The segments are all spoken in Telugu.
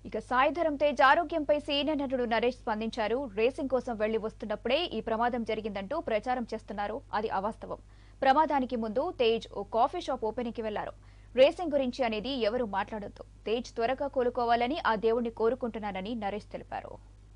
ఇక సాయిధరం తేజ్ ఆరోగ్యంపై సీనియర్ నటుడు నరేష్ స్పందించారు రేసింగ్ కోసం వెళ్లి వస్తున్నప్పుడే ఈ ప్రమాదం జరిగిందంటూ ప్రచారం చేస్తున్నారు అది అవాస్తవం ప్రమాదానికి ముందు తేజ్ ఓ కాఫీ షాప్ ఓపెనింగ్ కి వెళ్లారు రేసింగ్ గురించి అనేది ఎవరు మాట్లాడొద్దు తేజ్ త్వరగా కోలుకోవాలని ఆ దేవుణ్ణి కోరుకుంటున్నానని నరేష్ తెలిపారు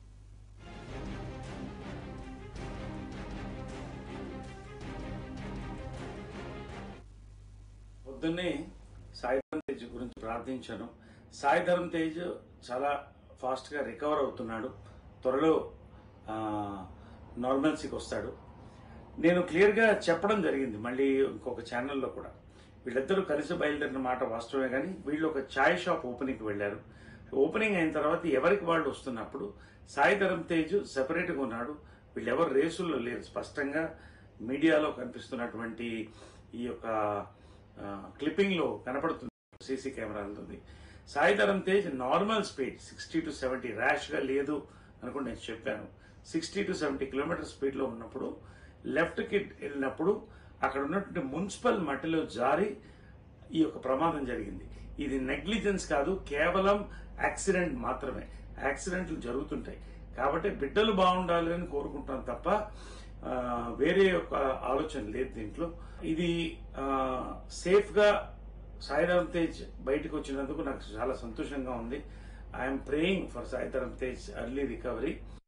పొద్దున్నే సాయిధరం తేజ్ గురించి ప్రార్థించాను సాయిధరం తేజ్ చాలా ఫాస్ట్గా రికవర్ అవుతున్నాడు త్వరలో నార్మల్సీకి వస్తాడు నేను క్లియర్గా చెప్పడం జరిగింది మళ్ళీ ఇంకొక ఛానల్లో కూడా వీళ్ళిద్దరూ కలిసి బయలుదేరిన మాట వాస్తవమే కానీ వీళ్ళు ఒక ఛాయ్ షాప్ ఓపెనింగ్కి వెళ్ళారు ఓపెనింగ్ అయిన తర్వాత ఎవరికి వాళ్ళు వస్తున్నప్పుడు సాయిధరం తేజ్ సెపరేట్గా ఉన్నాడు వీళ్ళెవరు రేసుల్లో లేరు స్పష్టంగా మీడియాలో కనిపిస్తున్నటువంటి ఈ యొక్క క్లిప్పింగ్ లో కనపడుతుంది సీసీ కెమెరాలతోది Saidharam Tej normal speed sixty to seventy rash గా లేదు అనుకుంటే నేను చెప్పాను sixty to seventy kilometre speed లో ఉన్నప్పుడు లెఫ్ట్ కి వెళ్ళినప్పుడు అక్కడ ఉన్నటువంటి మున్సిపల్ మట్టిలో జారి ఈ యొక్క ప్రమాదం జరిగింది ఇది నెగ్లిజెన్స్ కాదు కేవలం యాక్సిడెంట్ మాత్రమే యాక్సిడెంట్లు జరుగుతుంటాయి కాబట్టి బిడ్డలు బాగుండాలి అని కోరుకుంటాం తప్ప ఆ, వేరే ఒక ఆలోచన లేదు దీంట్లో ఇది సేఫ్ గా సాయిధరం తేజ్ బయటకు వచ్చినందుకు నాకు చాలా సంతోషంగా ఉంది I'm praying for Saidharam Tej early recovery